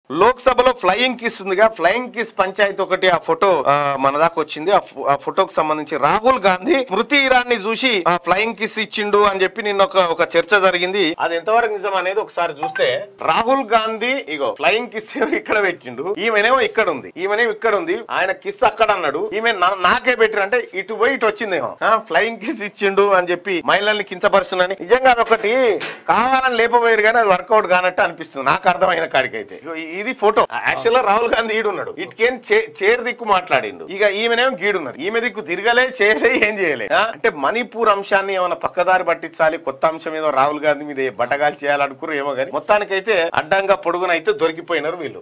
లోక్సభలో flying kiss ఉందిగా flying kiss పంచాయతీ ఒకటి ఆ ఫోటో ఆ, మన దాకా వచ్చింది ఆ ఫో- ఆ ఫోటోకి సంబంధించి రాహుల్ గాంధీ స్మృతి ఇరాన్ ని చూసి ఆ ఫ్లయింగ్ కిస్ ఇచ్చిండు అని చెప్పి నిన్న ఒక ఒక చర్చ జరిగింది అది ఎంతవరకు నిజం అనేది ఒకసారి చూస్తే Rahul Gandhi ego flying kiss ఏమో ఇక్కడ పెట్టిండు ఈమెనేమో ఇక్కడ ఉంది ఈమెనేమో ఇక్కడ ఉంది ఆయన కిస్ అక్కడ అన్నాడు ఈమె నా- నాకే పెట్టిరు అంటే ఇటు పోయి ఇటు వచ్చిందేమో ఫ్లయింగ్ కిస్ ఇచ్చిండు అని చెప్పి మహిళల్ని కించపరుస్తున్నాని నిజంగా అదొకటి కావాలని లేపబోయారు కానీ అది వర్కౌట్ కానట్టు అనిపిస్తుంది నాకు అర్థమైన కాడికి అయితే ఇగో ఇది ఫోటో యాక్చువల్ గా రాహుల్ గాంధీ ఈడున్నాడు ఇటుకేం చేరు దిక్కు మాట్లాడిండు ఇక ఈమెనేమో గీడున్నది ఈమె దిక్కు తిరగలే చేయలే ఏం చేయలే ఆ? అంటే మణిపూర్ అంశాన్ని ఏమైనా పక్కదారి పట్టించాలి కొత్త అంశం ఏదో రాహుల్ గాంధీ మీద బట్టగాలు చేయాలనుకున్నారు ఏమో కానీ మొత్తానికైతే అడ్డంగా పొడుగునైతే దొరికిపోయినారు వీళ్ళు